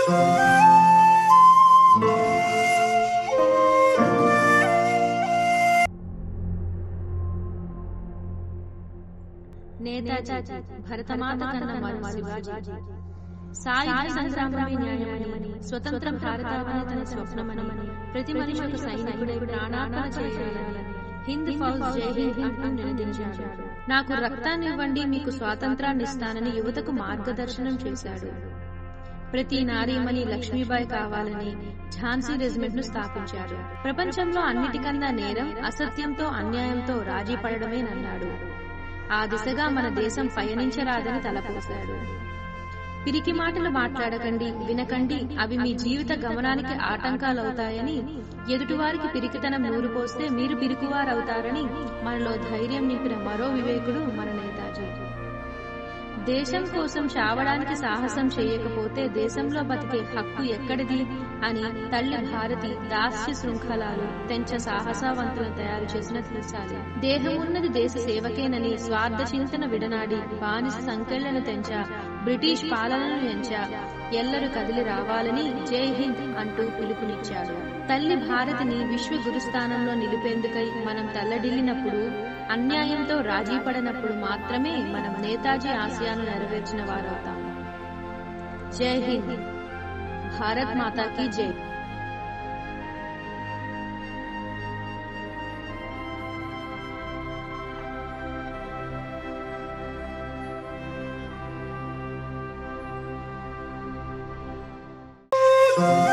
నేతాజీ భరతమాత కన్న మరో శివాజీ సాయుధ సంగ్రామమే న్యాయమని స్వతంత్ర భారతావని తన స్వప్నమని ప్రతి మనిషి ఒక సైనికుడై ప్రాణార్పణ చేయాలని హింద్ ఫౌజ్ జై హింద్ అంటూ నినదించాడు నాకు రక్తాన్ని ఇవ్వండి మీకు స్వాతంత్రాన్ని ఇస్తానని యువతకు మార్గదర్శనం చేశాడు ప్రతి నారీమణి లక్ష్మీబాయి కావాలని ఝాన్సీ రెజిమెంట్ ను స్థాపించాడు ప్రపంచంలో అన్నిటికన్నా నేరం అసత్యంతో అన్యాయంతో రాజీ పడడమేనన్నాడు ఆ దిశగా మన దేశం పయనించరాదని తలపోశాడు పిరికి మాటలు మాట్లాడకండి వినకండి అవి మీ జీవిత గమనానికి ఆటంకాలవుతాయని ఎదుటివారికి పిరికితనం నూరుపోస్తే మీరు పిరికివారవుతారని మనలో ధైర్యం నింపిన మరో వివేకుడు మన నేతాజీ దేశం కోసం చావడానికి సాహసం చేయకపోతే దేశంలో బతికే హక్కు ఎక్కడిది అని తల్లి భారతి దాస్య శృంఖలాలు తెంచ సాహసవంతులను తయారు చేసిన తీర్చాలి దేహమున్నది దేశ సేవకేనని స్వార్థ చింతన విడనాడి బానిస సంకెళ్లను తెంచ బ్రిటిష్ పాలనను ఎంచ ఎల్లరు కదిలి రావాలని జై హింద్ అంటూ పిలుపునిచ్చాడు తల్లి భారతిని విశ్వ గురుస్థానంలో నిలిపేందుకై మనం తల్లడిల్లినప్పుడు అన్యాయంతో రాజీ పడనప్పుడు మాత్రమే మనం నేతాజీ ఆశయాన్ని నెరవేర్చిన వారవుతాం జై హింద్ భారత్ మాతాకి జై Thank you.